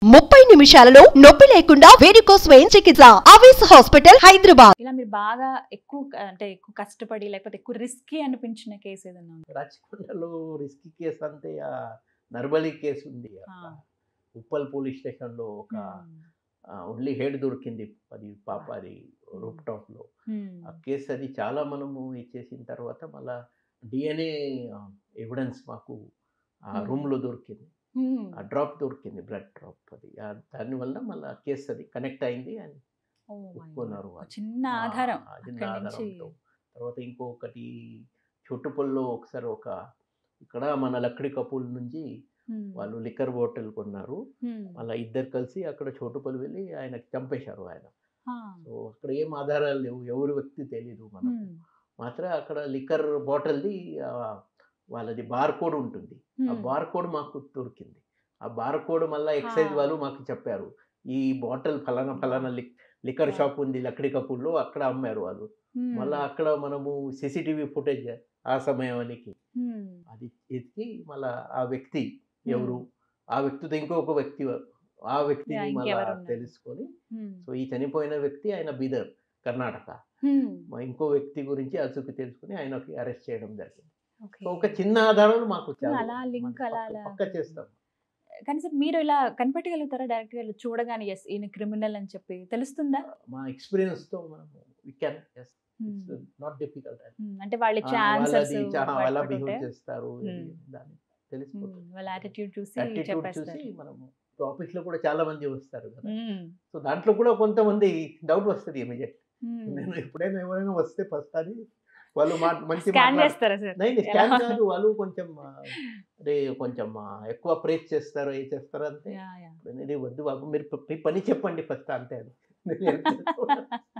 ముప్పై నిమిషాలలో నొప్పి లేకుండా వేడికోస్ స్వయం చికిత్స అవేస్ హాస్పిటల్ హైదరాబాద్ ఇలా మీరు బాగా ఎక్కువ క- అంటే ఎక్కువ కష్టపడి లేకపోతే ఎక్కువ రిస్కీ అనిపించిన కేసు ఏదైనా ఉందా? రాచకొండలో రిస్కీ కేసు అంటే ఆ నర్బలి కేసు ఉంది ఆ. ఉప్పల్ పోలీస్ స్టేషన్లో ఒక మ్మ్. ఓన్లీ హెడ్ దొరికింది అది పాప అది రూప్ టాప్లో మ్మ్. ఆ కేసు అది చాలా మనము ఇచ్చేసిన తర్వాత మళ్ళా డిఎన్ఏ ఎవిడెన్స్ మాకు ఆ Hmm. రూమ్లో దొరికింది మ్మ్. ఆ డ్రాప్ దొరికింది బ్లడ్ డ్రాప్ అది ఆ దానివల్ల మళ్ళీ కేసు అది కనెక్ట్ అయింది అని Oh my God. ఒప్పుకున్నారు ఒక వాళ్ళు. చిన్న ఆ, ఆధారం అది అక్కడి ఆధారం నుంచి ఉంటాం. తర్వాత ఇంకొకటి చోటుపల్లో ఒకసారి ఒక ఇక్కడ మన లక్కడి కపూల్ నుంచి మ్మ్. వాళ్ళు లిక్కర్ బాటిల్ కొన్నారు మ్మ్. మళ్ళీ ఇద్దరు కలిసి అక్కడ చోటుపల్లి వెళ్ళి ఆయనకి చంపేశారు ఆయన ఆ. సో అక్కడ ఏం ఆధారాలు లేవు ఎవరి వ్యక్తి తెలియదు మనకు మ్మ్. మాత్రం అక్కడ లిక్కర్ బాటిల్ది ఆ, వాళ్ళది బార్ కోడ్ ఉంటుంది ఆ మ్మ్. బార్ కోడ్ మాకు దొరికింది ఆ బార్ కోడ్ మళ్ళీ ఎక్సైజ్ ఆ. వాళ్ళు మాకు చెప్పారు ఈ బాటిల్ ఫలానా ఫలానా లిక్ లిక్కర్ ఆ. షాప్ ఉంది లక్కడి కపూర్లో అక్కడ అమ్మారు వాళ్ళు మ్మ్. మళ్ళీ అక్కడ మనము సీసీటీవీ ఫుటేజ్ ఆ సమయానికి మ్మ్. అది ఎత్తి మళ్ళా ఆ వ్యక్తి ఎవరు ఆ వ్యక్తితో ఇంకొక వ్యక్తి ఆ వ్యక్తిని యా, మళ్ళా ఇంకెవరు ఉన్నారు? తెలుసుకొని మ్మ్. సో ఈ చనిపోయిన వ్యక్తి ఆయన బీదర్ కర్ణాటక మ్మ్. మా ఇంకో వ్యక్తి గురించి అసుకు తెలుసుకుని ఆయనకి అరెస్ట్ చేయడం జరిగింది Okay. సో ఒక చిన్న ఆధారాలు మాకు చాలు. అలా link మనం అలా పక్క- అలా. పక్క చేస్తాం కానీ సార్ మీరు ఇలా కనిపెట్టగలుగుతారా డైరెక్ట్ గా ఇలా చూడగానే ఎస్ ఈయన క్రిమినల్ అని చెప్పి తెలుస్తుందా మా ఎక్స్పీరియన్స్ తో మనం we can hmm. Not difficult hmm. అంటే వాళ్ళు ఇచ్చే ఆన్సర్స్ వాళ్ళది చా- ఎలా బిహేవ్ చేస్తారు Hmm. దాన్ని తెలిసిపోతుంది వాళ్ళ యాటిట్యూడ్ చూసి యాటిట్యూడ్ చెప్పేస్తారు చూసి మనము ఆఫీస్ లో కూడా చాలా మంది వస్తారు కదా మ్మ్. సో దాంట్లో కూడా కొంతమంది డౌట్ వస్తుంది ఇమీడియట్ మ్మ్. నేను ఎప్పుడైనా ఎవరైనా వస్తే ఫస్ట్ అది వాళ్ళు మా మంచి స్కాన్ మాట్లాడ- చేస్తారా సార్ నైన్ ఎలా? స్కాన్ కాదు వాళ్ళు కొంచెం ఆ, అదే కొంచెం ఆ, ఎక్కువ ప్రేస్ చేస్తారు ఏ చేస్తారు అంతే యా, యా. ఇది వద్దు బాబు మీరు ప- మీ పని చెప్పండి ఫస్ట్ అంతే అది నేను help చేస్తాను.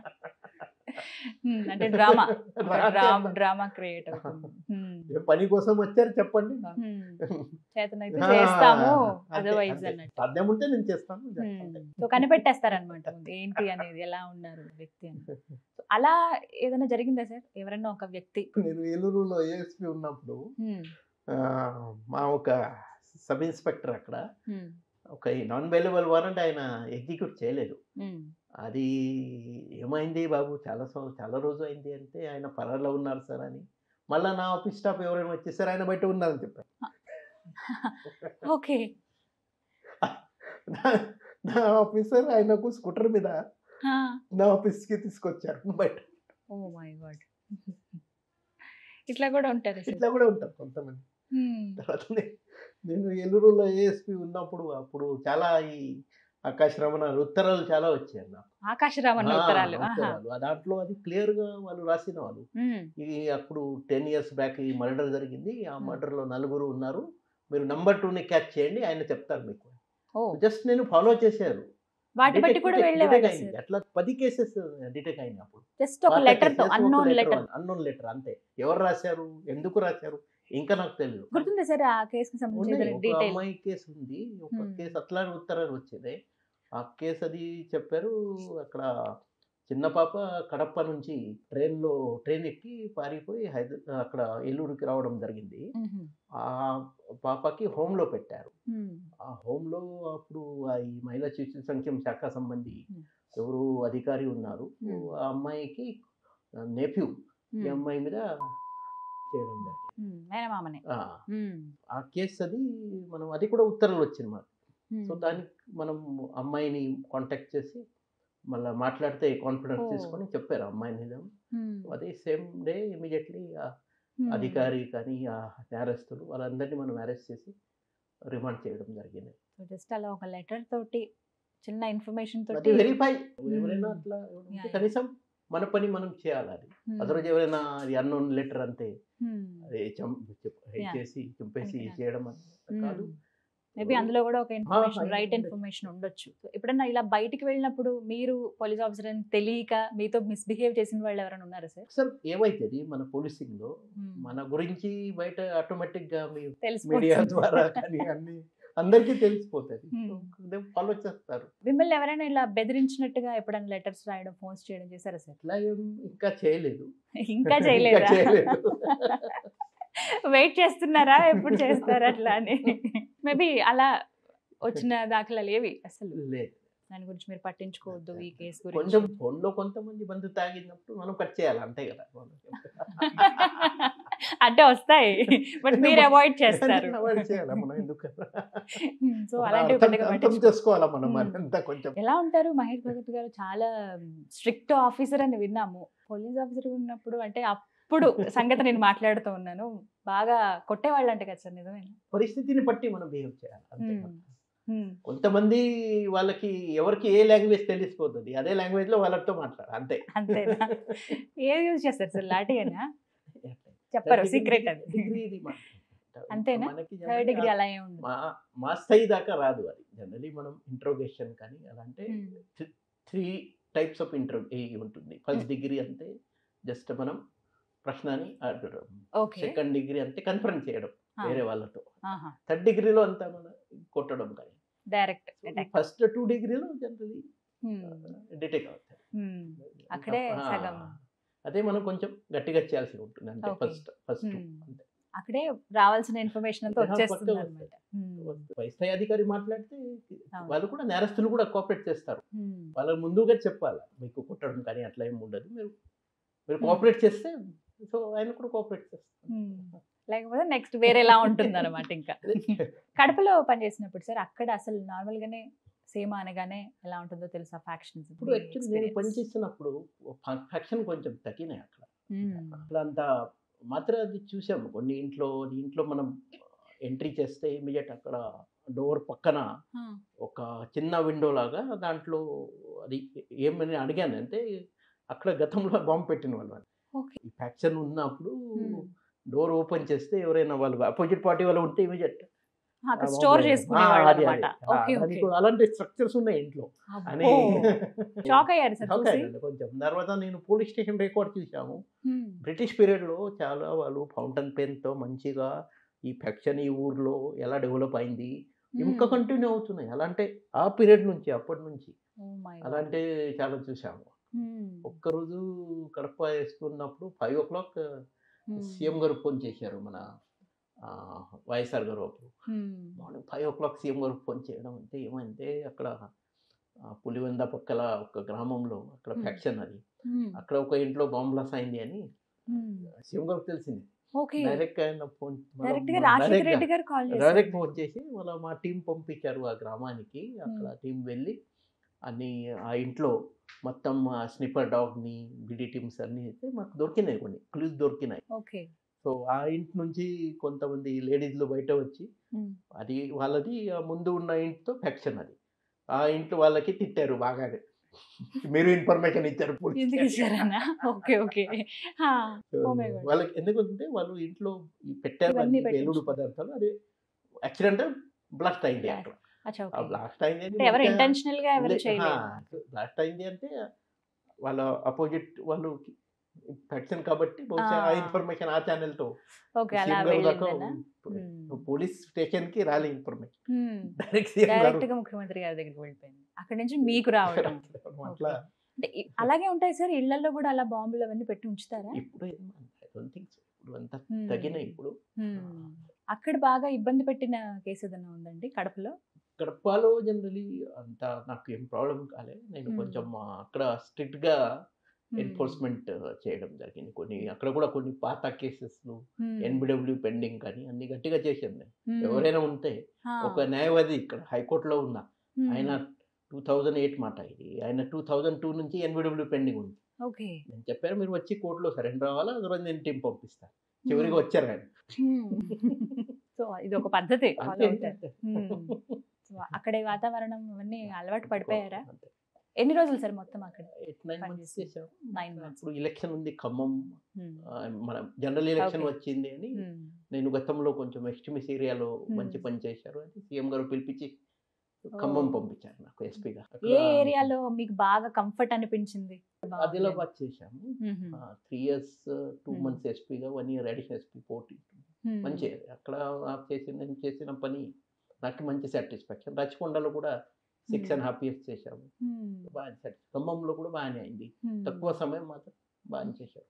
మ్మ్. అంటే డ్రామా రా- డ్రామా డ్రామా క్రియేట్ అవుతుంది మ్మ్. ఏ పని కోసం వచ్చారు చెప్పండి మ్మ్. చేతనైతే ఆ, చేస్తాము అంతే, అదర్వైజ్ అంతే. అన్నట్టు సాధ్యం ఉంటే నేను చేస్తాను మ్మ్. సో కనిపెట్టేస్తారనమాట ఏంటి అనేది ఎలా ఉన్నారు వ్యక్తి అని సో అలా ఏదైనా జరిగిందా సార్ ఎవరన్నా ఒక వ్యక్తి నేను ఏలూరులో ఏఎస్పీ ఉన్నప్పుడు మ్మ్. ఆ, మా ఒక సబ్ ఇన్స్పెక్టర్ అక్కడ మ్మ్. ఒక నాన్ అవైలబుల్ వారెంట్ ఆయన ఎగ్జిక్యూట్ చేయలేదు మ్మ్. అది ఏమైంది బాబు చాలా సం- చాలా రోజు అయింది అంటే ఆయన పరాలో ఉన్నారు సార్ అని మళ్ళీ నా ఆఫీస్ స్టాఫ్ ఎవరైనా వచ్చేసారు ఆయన బయట ఉన్నారని చెప్పారు ఓకే నా- నా ఆఫీసర్ ఆయనకు స్కూటర్ మీద ఆ. నా ఆఫీస్కి తీసుకొచ్చారు బయట ఓ మై గాడ్ ఇట్లా కూడా ఉంటారు సార్ ఇట్లా కూడా ఉంటారు కొంతమంది మ్మ్. తర్వాత నే- నేను ఏలూరులో ఏఎస్పీ ఉన్నప్పుడు అప్పుడు చాలా ఈ ఆకాశ రమణ ఉత్తరాలు చాలా వచ్చాయి నాకు ఆకాశరామన్ ఆ, ఉత్తరాలు ఆహా. ఉత్తరాలు. ఆ దాంట్లో అది క్లియర్ గా వాళ్ళు రాసిన వాళ్ళు మ్మ్. ఇది అప్పుడు టెన్ ఇయర్స్ బ్యాక్ ఈ మర్డర్ జరిగింది ఆ Hmm. మర్డర్ లో నలుగురు ఉన్నారు మీరు నంబర్ టూ ని క్యాచ్ చేయండి ఆయన చెప్తారు మీకు ఓ జస్ట్ నేను ఫాలో చేశారు వాటి బట్టి కూడా వెళ్ళేవాళ్ళు అయింది సార్ అట్లా పది కేసెస్ డిటెక్ట్ అయినాయి అప్పుడు జస్ట్ ఒక లెటర్ తో అన్నోన్ లెటర్ అన్నోన్ లెటర్ అంతే ఎవరు రాశారు ఎందుకు రాశారు ఇంకా నాకు తెలియదు గుర్తుందా సార్ ఆ కేసుకి ఉన్నాయి. సంబంధించిన ఒక డీటెయిల్ అమ్మాయి కేసు ఉంది ఒక Hmm. కేసు అట్లానే ఉత్తరాలు వచ్చేది ఆ కేసు అది చెప్పారు అక్కడ చిన్న పాప కడప నుంచి ట్రైన్లో ట్రైన్ ఎక్కి పారిపోయి హైదరా అక్కడ ఏలూరుకి రావడం జరిగింది ఆ పాపకి హోమ్లో పెట్టారు ఆ హోమ్లో అప్పుడు ఆ ఈ మహిళా శిశు సంక్షేమ శాఖ సంబంధి Hmm. ఎవరు అధికారి ఉన్నారు Hmm. ఆ అమ్మాయికి నెఫ్యూ ఈ అమ్మాయి మీద చేయడం జరిగింది మేనమామనే ఆ, మ్మ్. ఆ కేసు అది మనం అది కూడా ఉత్తర్వులు వచ్చింది మనకు మ్మ్. సో దానికి మనం అమ్మాయిని కాంటాక్ట్ చేసి మళ్ళీ మాట్లాడితే కాన్ఫిడెన్స్ ఓ. తీసుకొని చెప్పారు అమ్మాయి మీద మ్మ్. అదే సేమ్ డే ఇమీడియట్లీ మ్మ్. అధికారి కానీ ఆ నేరస్తులు వాళ్ళందరినీ మనం అరెస్ట్ చేసి రిమాండ్ చేయడం జరిగింది సో జస్ట్ అలా ఒక లెటర్ తోటి చిన్న ఇన్ఫర్మేషన్ అది తోటి వెరిఫై ఎవరైనా Hmm. అట్లా ఎవరైనా ఉంటే Yeah, yeah. కనీసం మన పని మనం చేయాలి అది మ్మ్. అదే రోజు ఎవరైనా అది అన్నోన్ లెటర్ అంతే మ్మ్. అదే చం- చెప్- Yeah. చేసి చంపేసి పనికిరాదు. చేయడం అంత కాదు మేబీ అందులో కూడా ఒక ఇన్ఫర్మేషన్ అయి రైట్ ఉండొచ్చు. ఇన్ఫర్మేషన్ ఉండొచ్చు So, ఎప్పుడన్నా ఇలా బయటికి వెళ్ళినప్పుడు మీరు పోలీస్ ఆఫీసర్ అని తెలియక మీతో మిస్బిహేవ్ చేసిన వాళ్ళు ఎవరైనా ఉన్నారా సార్ సార్ ఏమైతుంది మన పోలీసింగ్ లో మన గురించి బయట ఆటోమేటిక్ గా మీ మీడియా తెలిసిపోతుంది ద్వారా కానీ అన్ని అందరికీ తెలిసిపోతుంది Hmm. ఫాలో చేస్తారు మిమ్మల్ని ఎవరైనా ఇలా బెదిరించినట్టుగా ఎప్పుడైనా లెటర్స్ రాయడం ఫోన్స్ చేయడం చేశారా సార్ అట్లా ఏం ఇంకా చేయలేదు ఇంకా చేయలేదా చేయలేదు. వెయిట్ చేస్తున్నారా ఎప్పుడు చేస్తారా అట్లా అని మేబీ అలా వచ్చిన దాఖలాలు ఏవి అసలు లేదు దాని గురించి మీరు పట్టించుకోవద్దు ఈ కేసు కొంచెం గురించి ఫోన్లో కొంతమంది బంధు తాగినప్పుడు మనం కట్ చేయాలి అంతే కదా అంటే వస్తాయి బట్ మీరు అవాయిడ్ చేస్తారు Avoid చేయాలా మనం ఎందుకు సో అలాంటివి అర్థం- పెద్దగా అర్థం పట్టించుకో- చేసుకోవాలా మనం Hmm. మరింత కొంచెం ఎలా ఉంటారు మహేష్ భగత్ గారు చాలా స్ట్రిక్ట్ ఆఫీసర్ అని విన్నాము పోలీస్ ఆఫీసర్ ఉన్నప్పుడు అంటే అప్పుడు సంగతి నేను మాట్లాడుతూ ఉన్నాను బాగా కొట్టేవాళ్ళు అంటే కదా సార్ నిజమేనా పరిస్థితిని బట్టి మనం బిహేవ్ చేయాలి అంతే Hmm. Hmm. కొంతమంది వాళ్ళకి ఎవరికి ఏ లాంగ్వేజ్ తెలిసిపోతుంది అదే లాంగ్వేజ్ లో వాళ్ళతో మాట్లాడాలి అంతే అంతేనా ఏది యూజ్ చేస్తారు సార్ లాఠీయేనా చెప్పరు సీక్రెట్ అది డిగ్రీ ఇది మాట్లాడతాం. అంతేనా? మనకి థర్డ్ డిగ్రీ generally అలా ఏం ఉండదు మా మా స్థాయి దాకా రాదు అది జనరలీ మనం ఇంట్రోగేషన్ కానీ అలా అంటే Hmm. Three types of intro ఉంటుంది ఫస్ట్ డిగ్రీ అంటే జస్ట్ మనం ప్రశ్నని అడగడం ఓకే సెకండ్ డిగ్రీ అంటే కన్ఫరెన్స్ చేయడం వేరే వాళ్ళతో థర్డ్ డిగ్రీలో అంతా మనం కొట్టడం కానీ డైరెక్ట్ అటాక్ ఫస్ట్ టూ డిగ్రీలో జనరలీ డిటెక్ట్ అవుతాయి అక్కడే ఆ, సగం. అదే మనం కొంచెం గట్టిగా చేయాల్సి ఉంటుంది అంటే Okay. First first Hmm. అక్కడే రావాల్సిన ఇన్ఫర్మేషన్ అంతా ఆ, వచ్చేస్తుంది పక్క అనమాట పై స్థాయి అధికారి మాట్లాడితే అవును. వాళ్ళు కూడా నేరస్తులు కూడా కోఆపరేట్ చేస్తారు వాళ్ళకి ముందుగా చెప్పాలి మీకు కొట్టడం కానీ అట్లా ఏమి ఉండదు మీరు మీరు Hmm. కోఆపరేట్ చేస్తే సో ఆయన కూడా కోఆపరేట్ చేస్తారు లేకపోతే నెక్స్ట్ వేరేలా ఉంటుంది అనమాట ఇంకా కడపలో పనిచేసినప్పుడు సార్ అక్కడ అసలు నార్మల్ గానే సేమ్ అనగానే ఎలా ఉంటుందో తెలుసా ఫ్యాక్షన్స్ ఇప్పుడు యాక్చువల్లీ నేను పనిచేస్తున్నప్పుడు ఫ్యాక్షన్ కొంచెం తగ్గినాయి అక్కడ అట్లా అంత మాత్రం అది చూసాము కొన్ని ఇంట్లో ఇంట్లో మనం ఎంట్రీ చేస్తే ఇమీడియట్ అక్కడ డోర్ పక్కన ఒక చిన్న విండో లాగా దాంట్లో అది ఏమని అడిగాను అంటే అక్కడ గతంలో బాంబు పెట్టిన వాళ్ళు వాళ్ళు. ఓకే ఈ ఫ్యాక్షన్ ఉన్నప్పుడు డోర్ ఓపెన్ చేస్తే ఎవరైనా వాళ్ళు అపోజిట్ పార్టీ వాళ్ళు ఉంటే ఇమీడియట్ అక్కడ స్టోర్ చేసుకునేవాళ్ళు అనమాట ఓకే ఓకే అలాంటి స్ట్రక్చర్స్ ఉన్నాయి ఇంట్లో అని షాక్ అయ్యారు సార్ Shock చూసి అయ్యాను కొంచెం తర్వాత నేను పోలీస్ స్టేషన్ రికార్డ్ చూసాము Hmm. బ్రిటిష్ పీరియడ్లో చాలా వాళ్ళు ఫౌంటైన్ పెన్తో మంచిగా ఈ ఫ్యాక్షన్ ఈ ఊర్లో ఎలా డెవలప్ అయింది ఇంకా Hmm. కంటిన్యూ అవుతున్నాయి అలాంటే ఆ పీరియడ్ నుంచి అప్పటి నుంచి Oh my God. అలాంటి చాలా చూసాము Hmm. ఒక్కరోజు కడప వేసుకున్నప్పుడు five o'clock Hmm. CM గారు ఫోన్ చేశారు మన ఆ, వైఎస్ఆర్ గారు అప్పుడు Hmm. Morning five o'clock CM గారు ఫోన్ చేయడం అంటే ఏమంటే అక్కడ ఆ, పులివెంద పక్కల ఒక గ్రామంలో అక్కడ Hmm. ఫ్యాక్షన్ అది Hmm. అక్కడ ఒక ఇంట్లో బాంబ్ బ్లాస్ అయింది అని Hmm. సీఎం గారికి తెలిసింది ఓకే డైరెక్ట్ ఆయన ఫోన్ డైరెక్ట్ గా రాజశేఖర రెడ్డి గారు కాల్ డైరెక్ట్ చేశారు ఫోన్ చేసి వాళ్ళ మా టీం పంపించారు ఆ గ్రామానికి అక్కడ టీం వెళ్ళి అన్ని ఆ ఇంట్లో మొత్తం స్నిపర్ డాగ్ని బిడి టీమ్స్ అన్ని అయితే మాకు దొరికినాయి కొన్ని క్లూస్ దొరికినాయి ఓకే సో ఆ ఇంటి నుంచి కొంతమంది లేడీస్లు బయట వచ్చి Hmm. అది వాళ్ళది ఆ ముందు ఉన్న ఇంటితో ఫ్యాక్షన్ అది ఆ ఇంట్లో వాళ్ళకి తిట్టారు బాగానే మీరు ఇన్ఫర్మేషన్ ఇచ్చారు police ఎందుకు station. ఇచ్చారన్నా ఓకే ఓకే హా. So, Oh my God. వాళ్ళకి ఎందుకంటే వాళ్ళు ఇంట్లో ఈ పెట్టారు ఇవన్నీ అన్ని పేలుడు పెట్టించు. పదార్థాలు అది యాక్సిడెంటల్ బ్లాస్ట్ అయింది Blast. అక్కడ అచ్చా ఆ ఓకే బ్లాస్ట్ అయింది అంటే ఎవరు ఇంటెన్షనల్ గా ఎవరు చేయలేదు బ్లాస్ట్ అయింది అంటే వాళ్ళ అపోజిట్ వాళ్ళు ఫ్యాక్షన్ కాబట్టి బహుశా ఆ ఆ. ఇన్ఫర్మేషన్ ఆ ఛానల్ తో ఓకే అలా సీఎం గారు దాకా వెళ్ళిందనా ఉ- పోలీస్ స్టేషన్ కి రాలే ఇన్ఫర్మేషన్ Hmm. డైరెక్ట్ సీఎం గారు డైరెక్ట్ గా ముఖ్యమంత్రి గారి దగ్గరికి వెళ్ళిపోయింది అక్కడ నుంచి మీకు రావడం అట్లా అంటే ఇ- అలాగే ఉంటాయి సార్ ఇళ్లలో కూడా అలా బాంబులు అవన్నీ పెట్టి ఉంచుతారా ఇప్పుడు ఐ డోంట్ థింక్ ఇప్పుడు అంతా Hmm. తగ్గినాయి ఇప్పుడు Hmm. అక్కడ బాగా ఇబ్బంది పెట్టిన కేసు ఏదైనా ఉందండి కడపలో కడపలో జనరలీ అంత నాకు ఏం ప్రాబ్లం కాలే నేను Hmm. కొంచెం ఆ, అక్కడ స్ట్రిక్ట్ గా Hmm. ఎన్ఫోర్స్మెంట్ చేయడం జరిగింది కొన్ని అక్కడ కూడా కొన్ని పాత కేసెస్ Hmm. ఎన్బిడబ్ల్యూ పెండింగ్ కానీ అన్ని గట్టిగా చేశాను నేను Hmm. ఎవరైనా ఉంటే ఆ. ఒక న్యాయవాది ఇక్కడ హైకోర్టులో ఉన్న Hmm. ఆయన టూ థౌజండ్ ఎయిట్ మాట ఇది ఆయన టూ థౌజండ్ టూ నుంచి ఎన్బిడబ్ల్యూ పెండింగ్ ఉంది ఓకే నేను చెప్పాను మీరు వచ్చి కోర్టులో సరెండర్ అవ్వాలా అందులో నేను టీం పంపిస్తాను చివరికి వచ్చారు ఆయన సో ఇది ఒక పద్ధతి అంతే, follow అంతే, అవుతారు అంతే. Hmm. So, అక్కడ ఈ వాతావరణం అవన్నీ అలవాటు పడిపోయారా అంతే. ఎన్ని రోజులు సార్ మొత్తం అక్కడ ఎయిట్ నైన్ పని మంత్స్ చేసి. చేశాం Nine months. ఇప్పుడు ఎలక్షన్ ఉంది ఖమ్మం Hmm. ఆ, మన జనరల్ ఎలక్షన్ Okay. వచ్చింది అని Hmm. నేను గతంలో కొంచెం ఎస్టిమిస్ ఏరియాలో Hmm. మంచి పని చేశారు అని సీఎం గారు పిలిపించి ఖమ్మం Oh. పంపించారు నాకు ఎస్పీగా ఏ ఏరియాలో మీకు బాగా కంఫర్ట్ అనిపించింది ఆదిలాబాద్ చేశాము Mhm. Three years two Hmm. Months ఎస్పీగా వన్ ఇయర్ అడిషనల్ ఎస్పీ పోటీ Hmm. మంచి అక్కడ నాకు చేసిన నేను చేసిన పని నాకు మంచి సాటిస్ఫాక్షన్ రచకొండలో కూడా six and Hmm. Half years చేశాము Hmm. బాగా సాటిస్ఫై ఖమ్మంలో కూడా బాగానే అయింది Hmm. తక్కువ సమయం మాత్రం బాగా చేశారు